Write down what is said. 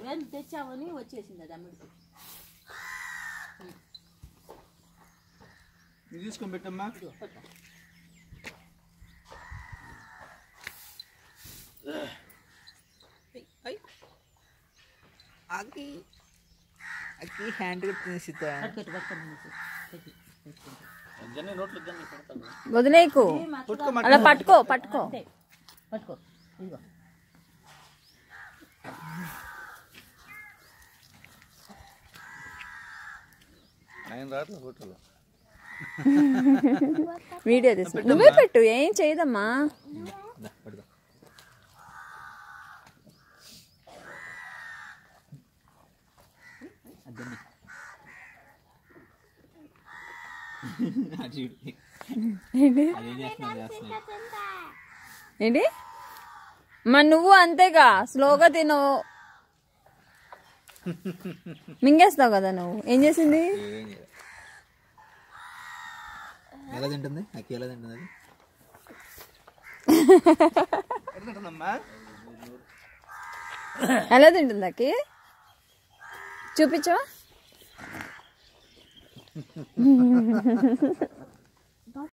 ఏం తెచ్చామని వచ్చేసింది అది అమ్మిడికి ఇది తీసుకొని పెట్టమ్మా ఇదిగో పట్టుకో. అక్కి అక్కి హ్యాండ్ కట్టింది సీత పట్టుకోట్టు పట్టుకోండి అనేసి. పెట్టి పెట్టుకుంటా. జన్ని నోట్లు జన్ని పెడతాను వదిలేకు అలా పట్టుకో పట్టుకో అంతే. పట్టుకో ఇదిగో ఆయన రావట్లే ఫోటోలో వీడియో తీసు నువ్వే పెట్టు ఏం చేయదమ్మా పడదా జన్ని అది ఏంటి అదేం చేస్తున్నా చేస్తున్నా ఏంటి మరి నువ్వు అంతేగా స్లోగా తిను మింగేస్తావు కదా నువ్వు ఏం చేసింది ఏం చేయదు. ఎలా తింటుంది అక్కి ఎలా తింటుంది అది ఎలా తింటుందమ్మా ఎలా తింటుంది అక్కి చూపించవా